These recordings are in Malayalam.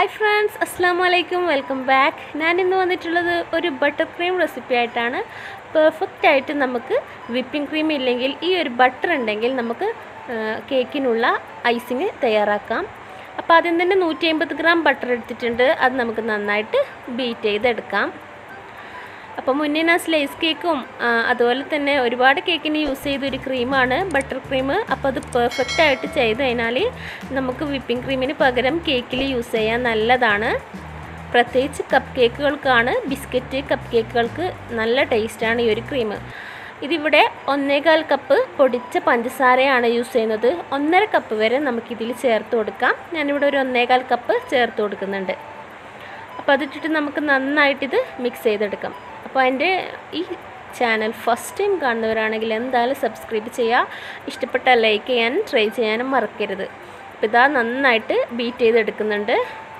ഹായ് ഫ്രണ്ട്സ് അസ്സാം വലൈക്കും വെൽക്കം ബാക്ക് ഞാൻ ഇന്ന് വന്നിട്ടുള്ളത് ഒരു ബട്ടർ ക്രീം റെസിപ്പി ആയിട്ടാണ് പെർഫെക്റ്റ് ആയിട്ട് നമുക്ക് വിപ്പിംഗ് ക്രീം ഇല്ലെങ്കിൽ ഈ ഒരു ബട്ടർ ഉണ്ടെങ്കിൽ നമുക്ക് ആ, കേക്കിനുള്ള ഐസിങ് തയ്യാറാക്കാം അപ്പോൾ ആദ്യം തന്നെ നൂറ്റി അമ്പത് ഗ്രാം ബട്ടർ എടുത്തിട്ടുണ്ട് അത് നമുക്ക് നന്നായിട്ട് ബീറ്റ് ചെയ്തെടുക്കാം അപ്പോൾ മുന്നേ ഞാൻ സ്ലൈസ് കേക്കും ആ, അതുപോലെ തന്നെ ഒരുപാട് കേക്കിന് യൂസ് ചെയ്ത ഒരു ക്രീമാണ് ബട്ടർ ക്രീം അപ്പോൾ അത് പെർഫെക്റ്റ് ആയിട്ട് ചെയ്ത് കഴിഞ്ഞാൽ നമുക്ക് വിപ്പിംഗ് ക്രീമിന് പകരം കേക്കിൽ യൂസ് ചെയ്യാൻ നല്ലതാണ് പ്രത്യേകിച്ച് കപ്പ് കേക്കുകൾക്കാണ് ബിസ്ക്കറ്റ് കപ്പ് കേക്കുകൾക്ക് നല്ല ടേസ്റ്റാണ് ഈ ഒരു ക്രീം ഇതിവിടെ ഒന്നേകാൽ കപ്പ് പൊടിച്ച പഞ്ചസാരയാണ് യൂസ് ചെയ്യുന്നത് ഒന്നര കപ്പ് വരെ നമുക്കിതിൽ ചേർത്ത് കൊടുക്കാം ഞാനിവിടെ ഒരു ഒന്നേകാൽ കപ്പ് ചേർത്ത് കൊടുക്കുന്നുണ്ട് അപ്പോൾ അതിട്ടിട്ട് നമുക്ക് നന്നായിട്ടിത് മിക്സ് ചെയ്തെടുക്കാം അപ്പോൾ അതിൻ്റെ ഈ ചാനൽ ഫസ്റ്റ് ടൈം കാണുന്നവരാണെങ്കിൽ എന്തായാലും സബ്സ്ക്രൈബ് ചെയ്യുക ഇഷ്ടപ്പെട്ട ലൈക്ക് ചെയ്യാനും ട്രൈ ചെയ്യാനും മറക്കരുത് അപ്പോൾ ഇതാ നന്നായിട്ട് ബീറ്റ് ചെയ്തെടുക്കുന്നുണ്ട്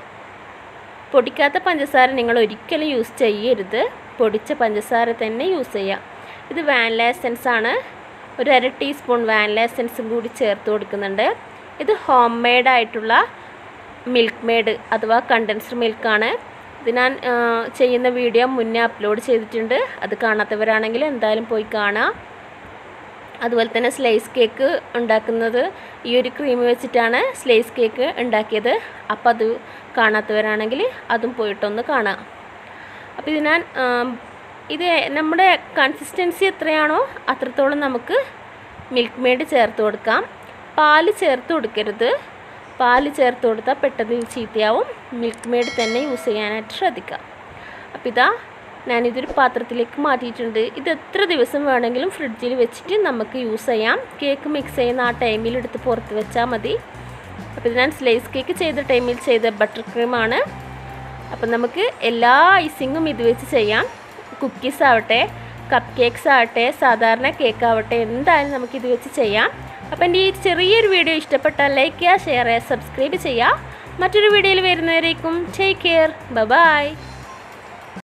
പൊടിക്കാത്ത പഞ്ചസാര നിങ്ങൾ ഒരിക്കലും യൂസ് ചെയ്യരുത് പൊടിച്ച പഞ്ചസാര തന്നെ യൂസ് ചെയ്യുക ഇത് വാനില എസൻസ് ആണ് ഒരു അര ടീസ്പൂൺ വാനില എസൻസും കൂടി ചേർത്ത് കൊടുക്കുന്നുണ്ട് ഇത് ഹോം മെയ്ഡ് ആയിട്ടുള്ള മിൽക്ക് മെയ്ഡ് അഥവാ കണ്ടൻസ്ഡ് മിൽക്കാണ് ഇത് ഞാൻ ആ, ചെയ്യുന്ന വീഡിയോ മുന്നേ അപ്ലോഡ് ചെയ്തിട്ടുണ്ട് അത് കാണാത്തവരാണെങ്കിൽ എന്തായാലും പോയി കാണാം അതുപോലെ തന്നെ സ്ലൈസ് കേക്ക് ഉണ്ടാക്കുന്നത് ഈ ഒരു ക്രീം വെച്ചിട്ടാണ് സ്ലൈസ് കേക്ക് ഉണ്ടാക്കിയത് അപ്പോൾ അത് കാണാത്തവരാണെങ്കിൽ അതും പോയിട്ടൊന്ന് കാണാം അപ്പോൾ ഇത് ഞാൻ ആം, ഇത് നമ്മുടെ കൺസിസ്റ്റൻസി എത്രയാണോ അത്രത്തോളം നമുക്ക് മിൽക്ക് മെയ്ഡ് ചേർത്ത് കൊടുക്കാം പാല് ചേർത്ത് കൊടുക്കരുത് പാല് ചേർത്ത് കൊടുത്താൽ പെട്ടെന്ന് ഇത് ചീത്തയാവും മിൽക്ക് മെയ്ഡ് തന്നെ യൂസ് ചെയ്യാനായിട്ട് ശ്രദ്ധിക്കാം അപ്പോൾ ഇതാ ഞാനിതൊരു പാത്രത്തിലേക്ക് മാറ്റിയിട്ടുണ്ട് ഇത് എത്ര ദിവസം വേണമെങ്കിലും ഫ്രിഡ്ജിൽ വെച്ചിട്ട് നമുക്ക് യൂസ് ചെയ്യാം കേക്ക് മിക്സ് ചെയ്യുന്ന ആ ടൈമിൽ എടുത്ത് പുറത്ത് വെച്ചാൽ മതി അപ്പോൾ ഇത് ഞാൻ സ്ലൈസ് കേക്ക് ചെയ്ത ടൈമിൽ ചെയ്ത ബട്ടർ ക്രീമാണ് അപ്പം നമുക്ക് എല്ലാ ഐസിങ്ങും ഇത് വെച്ച് ചെയ്യാം കുക്കീസ് ആവട്ടെ കപ്പ് കേക്ക്സ് ആവട്ടെ സാധാരണ കേക്ക് ആവട്ടെ എന്തായാലും നമുക്ക് ഇത് വെച്ച് ചെയ്യാം അപ്പം എൻ്റെ ഈ ചെറിയൊരു വീഡിയോ ഇഷ്ടപ്പെട്ടാൽ ലൈക്ക് ചെയ്യുക ഷെയർ ചെയ്യുക സബ്സ്ക്രൈബ് ചെയ്യുക മറ്റൊരു വീഡിയോയിൽ വരുന്നവരേക്കും ടേക്ക് കെയർ ബൈ